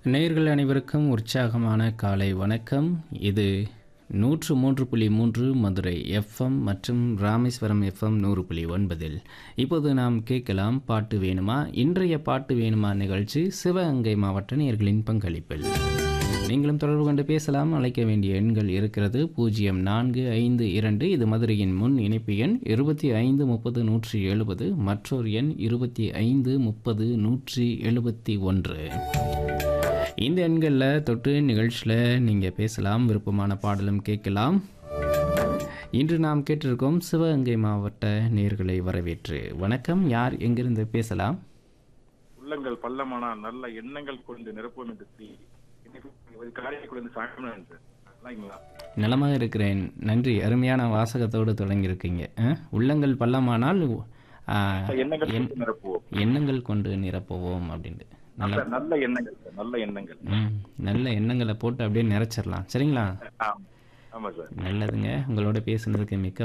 நேயர்கள் அனைவருக்கும் உற்சாகமான காலை வணக்கம் இது நூற்று மூன்று புள்ளி மூன்று மதுரை எஃப்எம் மற்றும் ராமேஸ்வரம் எஃப்எம் நூறு புள்ளி ஒன்பதில் இப்போது நாம் கேட்கலாம் பாட்டு வேணுமா இன்றைய பாட்டு வேணுமா நிகழ்ச்சி சிவகங்கை மாவட்ட நேயர்களின் பங்களிப்பில் நீங்களும் தொடர்பு கொண்டு பேசலாம் அழைக்க வேண்டிய எண்கள் இருக்கிறது பூஜ்ஜியம் நான்கு ஐந்து இரண்டு இது மதுரையின் முன் இணைப்பு எண் இருபத்தி ஐந்து முப்பது நூற்றி எழுபது மற்றொரு எண் இருபத்தி ஐந்து முப்பது நூற்றி எழுபத்தி ஒன்று இந்த எண்களில் தொட்டு நிகழ்ச்சியில் நீங்கள் பேசலாம் விருப்பமான பாடலும் கேட்கலாம் இன்று நாம் கேட்டிருக்கோம் சிவகங்கை மாவட்ட நேர்களை வரவேற்று வணக்கம் யார் எங்கிருந்து பேசலாம் உள்ளங்கள் பள்ளமானால் நல்ல எண்ணங்கள் கொண்டு நிரப்புவோம் என்று சொல்லி காரியக்குழந்தை சாமிநாதன் சார் நல்லாங்களா நலமாக இருக்கிறேன் நன்றி அருமையான வாசகத்தோடு தொடங்கியிருக்கீங்க அஹ், உள்ளங்கள் பள்ளமானால் ஆ, எண்ணங்கள் எண்- கொண்டு நிரப்புவோம் எண்ணங்கள் கொண்டு நிரப்புவோம் அப்படின்ட்டு நல்ல நல்ல நல்ல எண்ணங்கள் சார் நல்ல எண்ணங்கள் ம், நல்ல எண்ணங்களை போட்டு அப்படியே நிறைச்சிடலாம் சரிங்களா ஆமா ஆமா சார் நல்லதுங்க உங்களோட பேசுனதுக்கு மிக்க